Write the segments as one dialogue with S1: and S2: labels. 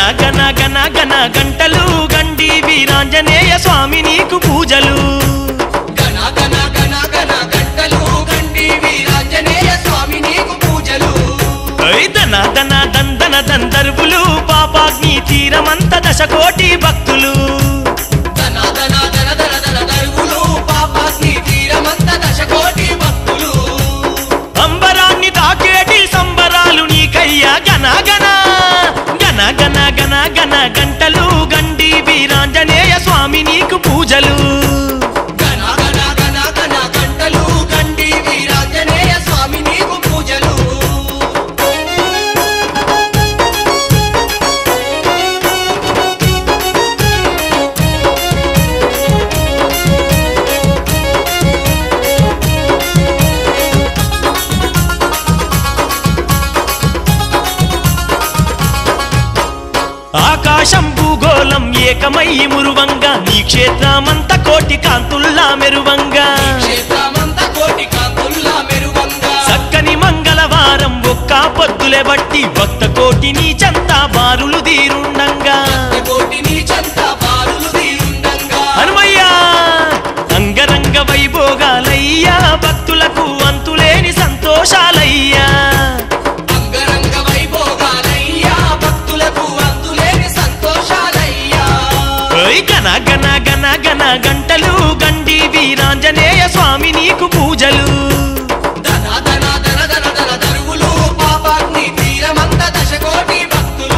S1: గన గన గన గంటలు గండి వీరాంజనేయ స్వామి నీకు పూజలు
S2: గణ గణ గణ గణ గంటలు గండి వీరాంజనేయ స్వామి నీకు పూజలు
S1: ఐ దన దన దందన దందర్వులు పాపాగ్ని తీరమంత దశకోటి భక్తులు
S2: ధన ధన ధన ధన ధన దరువులు పాపాగ్ని తీరమంత దశకోటి భక్తులు
S1: అంబరాన్ని తాకేటి సంబరాలు నీకయ్యా గన గన గన గన గన గన గంటలు గండి వీరాంజనేయ స్వామి నీకు పూజలు
S2: గణ గణ గణ గణ గంటలు గండి వీరాంజనేయ స్వామి నీకు పూజలు
S1: ఆకాశం భూగోళం ఏకమయ్యి మురువంగా నీ క్షేత్రమంత కోటి కాంతుల్లా మెరువంగా
S2: క్షేత్రమంత కోటి కాంతుల్లా మెరువంగా
S1: చక్కని మంగళవారం ఒక్క పొద్దులే బట్టి భక్త కోటి నీ చంత బారులు తీరుండంగా
S2: కోటి నీ చంత బారులు తీరుండంగా
S1: హనుమయ్యా అంగరంగ వైభోగాలయ్యా భక్తులకు అంతులేని సంతోషాలయ్యా
S2: అంగరంగ వైభోగాలయ్యా భక్తులకు అంతులేని సంతోషాలయ్యా
S1: ఓయ్ గన గన గన గన గంటలు గండి వీరాంజనేయ స్వామి నీకు పూజలు
S2: ధన ధన ధన ధన ధన దరువులు పాపాగ్ని తీరమంత దశకోటి భక్తులు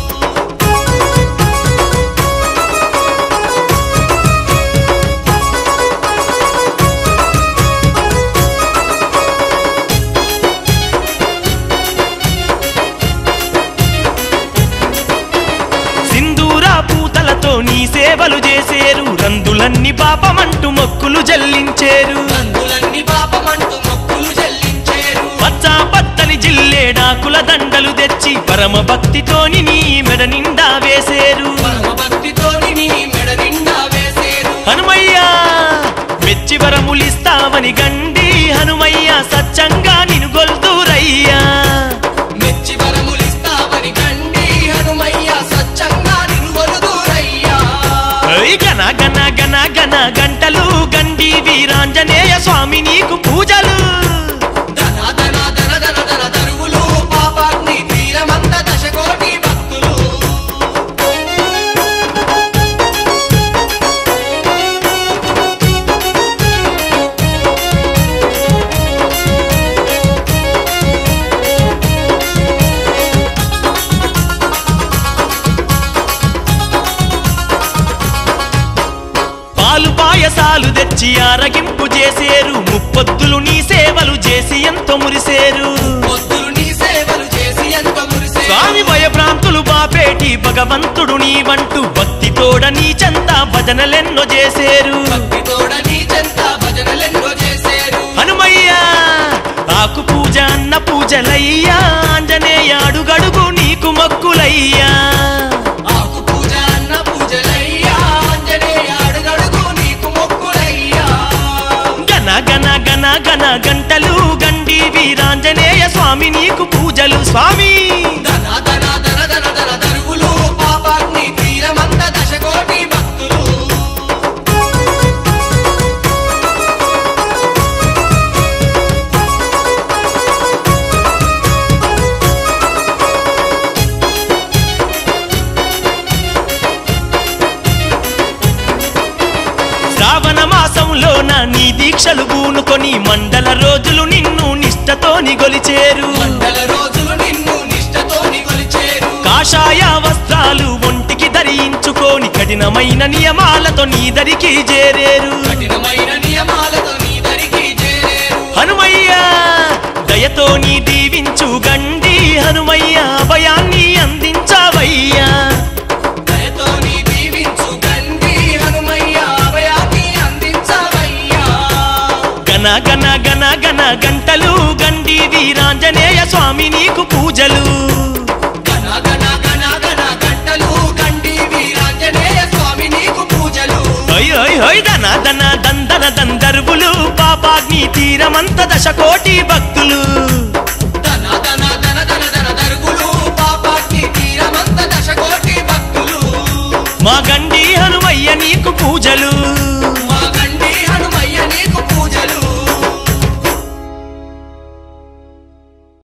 S1: సింధూరా పూతలతో నీ సేవలు చేసేరు రందులన్నీ పాపమంటూ మొక్కులు జల్లించేరు
S2: నందులన్నీ పాపమంటూ మొక్కులు చెల్లించేరు
S1: పచ్చ పచ్చని జిల్లేడాకుల దండలు తెచ్చి పరమ భక్తితోని నీ మెడ నిండా వేసేరు
S2: పరమ భక్తితోని నీ మెడ నిండా వేసేరు
S1: హనుమయ్యా మెచ్చి వరములిస్తావని గండి హనుమయ్య సత్యంగా నిను గొల్తూరయ్యా
S2: మెచ్చి వరములిస్తావని కండి హనుమయ్య సత్యంగా నిలువలుదూరయ్యా
S1: ఓయ్ గన గన గన గన గంటలు గండి వీరాంజనేయ స్వామి నీకు పూజలు
S2: ధన ధన ధన ధన ధన దరువులు పాపాగ్ని తీరమంత దశకోటి భక్తులు
S1: పాలు పాయసాలు తెచ్చి ఆరగింపు చేసేరు ముప్పొద్దులు నీ సేవలు చేసి ఎంతో మురిసేరు
S2: పొద్దులు నీ సేవలు చేసి ఎంత మురిసే
S1: స్వామి భయభ్రాంతులు బాపేటి భగవంతుడు నీ వంటూ భక్తితోడ నీ చంత భజనలెన్నో చేసేరు
S2: భక్తితోడ నీ చెంత భజనలెన్నో చేసేరు
S1: హనుమయ్య ఆకు పూజ అన్న పూజలయ్యా ఆంజనేయ అడుగడుగు నీకు మొక్కులయ్యా
S2: ఆకు పూజ అన్న పూజలయ్యా ఆంజనేయ అడుగడుగు నీకు మొక్కులయ్యా
S1: గన గన గన గన గంటలు గండి వీరాంజనేయ స్వామి నీకు పూజలు స్వామి
S2: ధన ధన ధన ధన ధన దరువులు పాపాగ్ని తీరమంత దశకోటి భక్తులు
S1: శ్రావణ మాసంలోన నీ దీక్షలు పూనుకొని మండల రోజులు నిన్ను నిష్టతోని గొలిచేరు
S2: మండల రోజులు నిన్ను నిష్టతోని కొలిచేరు
S1: కాషాయ వస్త్రాలు ఒంటికి ధరించుకొని కఠినమైన నియమాలతో నీ దరికి చేరేరు
S2: కఠినమైన నియమాలతో నీ దరికి చేరేరు
S1: హనుమయ్య దయతో నీ దీవించు గండి హనుమయ్య అభయాన్ని అందించవయ్యా
S2: దయతో నీ దీవించు గండి హనుమయ్య అభయాన్ని అందించవయ్యా
S1: గన గన గన గన గంటలు గండి వీరాంజనేయ స్వామి నీకు పూజలు
S2: గణ గణ గణ గణ గంటలు గండి వీరాంజనేయ స్వామి నీకు పూజలు
S1: హొయ్ హొయ్ హొయ్ దన దన దందన దందర్వులు పాపాగ్ని తీరమంత దశకోటి భక్తులు